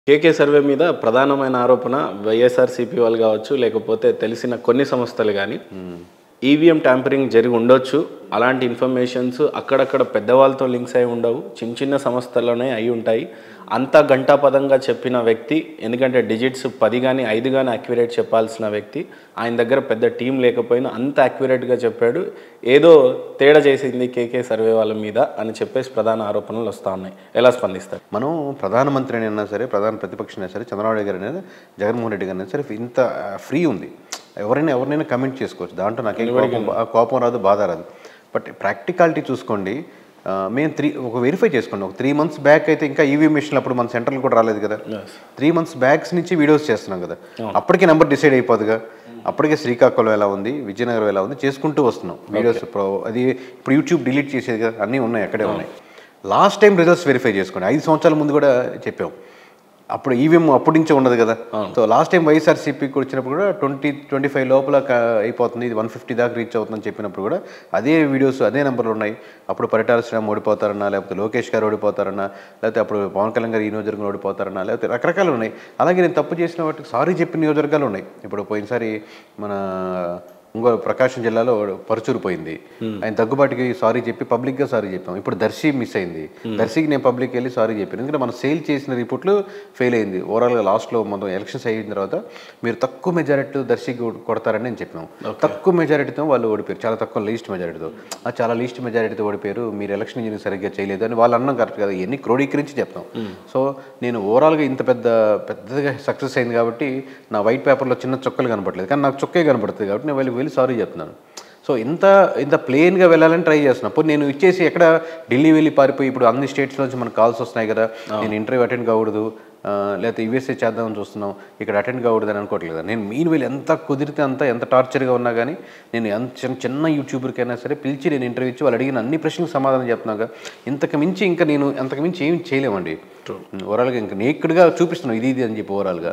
KK survey మీద ప్రధానమైన ఆరోపణ వైఎస్ఆర్సీపీ వాళ్ళు కావచ్చు లేకపోతే తెలిసిన కొన్ని సంస్థలు కానీ ఈవీఎం ట్యాంపరింగ్ జరిగి ఉండొచ్చు అలాంటి ఇన్ఫర్మేషన్స్ అక్కడక్కడ పెద్దవాళ్ళతో లింక్స్ అయి ఉండవు చిన్న చిన్న సంస్థల్లోనే అయి ఉంటాయి అంత గంటాపదంగా చెప్పిన వ్యక్తి ఎందుకంటే డిజిట్స్ పది కానీ ఐదు కానీ అక్యురేట్ చెప్పాల్సిన వ్యక్తి ఆయన దగ్గర పెద్ద టీం లేకపోయినా అంత అక్యురేట్గా చెప్పాడు ఏదో తేడా చేసింది కేకే సర్వే వాళ్ళ మీద అని చెప్పేసి ప్రధాన ఆరోపణలు వస్తూ ఉన్నాయి ఎలా స్పందిస్తారు మనం ప్రధానమంత్రి అయినా సరే ప్రధాన ప్రతిపక్షం అయినా సరే చంద్రబాబు నాయుడు గారు అయినా జగన్మోహన్ రెడ్డి గారు అయినా సరే ఇంత ఫ్రీ ఉంది ఎవరైనా ఎవరినైనా కమెంట్ చేసుకోవచ్చు దాంట్లో నాకేం కోపం కోపం రాదు బాధ రాదు బట్ ప్రాక్టికాలిటీ చూసుకోండి ఆ, మేము త్రీ ఒక వెరిఫై చేసుకోండి ఒక త్రీ మంత్స్ బ్యాక్ అయితే ఇంకా ఈవీ మిషన్ అప్పుడు మన సెంట్రల్ కూడా రాలేదు కదా త్రీ మంత్స్ బ్యాక్స్ నుంచి వీడియోస్ చేస్తున్నాం కదా అప్పటికే నెంబర్ డిసైడ్ అయిపోదుగా అప్పటికే శ్రీకాకుళం ఎలా ఉంది విజయనగరం ఎలా ఉంది చేసుకుంటూ వస్తున్నాం వీడియోస్ ప్రో- అది ఇప్పుడు యూట్యూబ్ డిలీట్ చేసేది కదా అన్నీ ఉన్నాయి అక్కడే ఉన్నాయి లాస్ట్ టైం రిజల్ట్స్ వెరిఫై చేసుకోండి ఐదు సంవత్సరాల ముందు కూడా చెప్పాం అప్పుడు ఈవీఎం అప్పటి నుంచే ఉండదు కదా సో లాస్ట్ టైం వైఎస్ఆర్సీపీకి వచ్చినప్పుడు కూడా ట్వంటీ ట్వంటీ ఫైవ్ లోపల క- అయిపోతుంది ఇది వన్ ఫిఫ్టీ దాకా రీచ్ అవుతుందని చెప్పినప్పుడు కూడా అదే వీడియోస్ అదే నెంబర్లు ఉన్నాయి అప్పుడు పరిటాల శ్రీరామ్ ఓడిపోతారన్నా లేకపోతే లోకేష్ గారు ఓడిపోతారన్నా లేకపోతే అప్పుడు పవన్ కళ్యాణ్ గారు ఈ నియోజకవర్గం ఓడిపోతారన్నా లేకపోతే రకరకాలు ఉన్నాయి అలాగే నేను తప్పు చేసిన వాటికి సారీ చెప్పిన నియోజకవర్గాలు ఉన్నాయి ఇప్పుడు పోయినసారి మన ఇంకో ప్రకాశం జిల్లాలో పరుచూరు పోయింది ఆయన దగ్గుబాటికి సారీ చెప్పి పబ్లిక్గా సారీ చెప్పాం ఇప్పుడు దర్శి మిస్ అయింది దర్శికి నేను పబ్లిక్ వెళ్ళి సారీ చెప్పాను ఎందుకంటే మనం సేల్ చేసిన రిపోర్ట్లు ఫెయిల్ అయింది ఓవరాల్గా లాస్ట్లో మొత్తం ఎలక్షన్స్ అయిన తర్వాత మీరు తక్కువ మెజారిటీ దర్శికి కొడతారని నేను చెప్పాను తక్కువ మెజారిటీతో వాళ్ళు ఓడిపోయారు చాలా తక్కువ లీస్ట్ మెజారిటీతో ఆ చాలా లీస్ట్ మెజారిటీతో ఓడిపోయారు మీరు ఎలక్షన్ ఇంజనీరింగ్ సరిగ్గా చేయలేదు అని వాళ్ళు అన్నం కరెక్ట్ కదా ఇవన్నీ క్రోడీకరించి చెప్తాం సో నేను ఓవరాల్గా ఇంత పెద్ద పెద్దగా సక్సెస్ అయింది కాబట్టి నా వైట్ పేపర్లో చిన్న చుక్కలు కనపడలేదు కానీ నాకు చుక్కే కనపడుతుంది కాబట్టి నేను వెళ్ళి వెళ్ళి సారీ చెప్తున్నాను సో ఇంత ఇంత ప్లెయిన్గా వెళ్ళాలని ట్రై చేస్తున్నాను అప్పుడు నేను ఇచ్చేసి ఎక్కడ ఢిల్లీ వెళ్ళి పారిపోయి ఇప్పుడు అన్ని స్టేట్స్ నుంచి మనకు కాల్స్ వస్తున్నాయి కదా నేను ఇంటర్వ్యూ అటెండ్ కాకూడదు ఆ, లేకపోతే యూఎస్ఏ చేద్దామని చూస్తున్నాం ఇక్కడ అటెండ్ కాకూడదు అని అనుకోవట్లేదు నేను మీన్ వెళ్ళి ఎంత కుదిరితే అంత ఎంత టార్చర్గా ఉన్నా కానీ నేను ఎంత చిన్న చిన్న యూట్యూబర్కైనా సరే పిలిచి నేను ఇంటర్వ్యూ ఇచ్చి వాళ్ళు అడిగిన అన్ని ప్రశ్నలకు సమాధానం చెప్తున్నాగా ఇంతకు మించి ఇంకా నేను అంతకు మించి ఏం చేయలేమండి ఓవరాల్గా ఇంకా నేక్కడుగా చూపిస్తున్నాను ఇది ఇది అని చెప్పి ఓవరాల్గా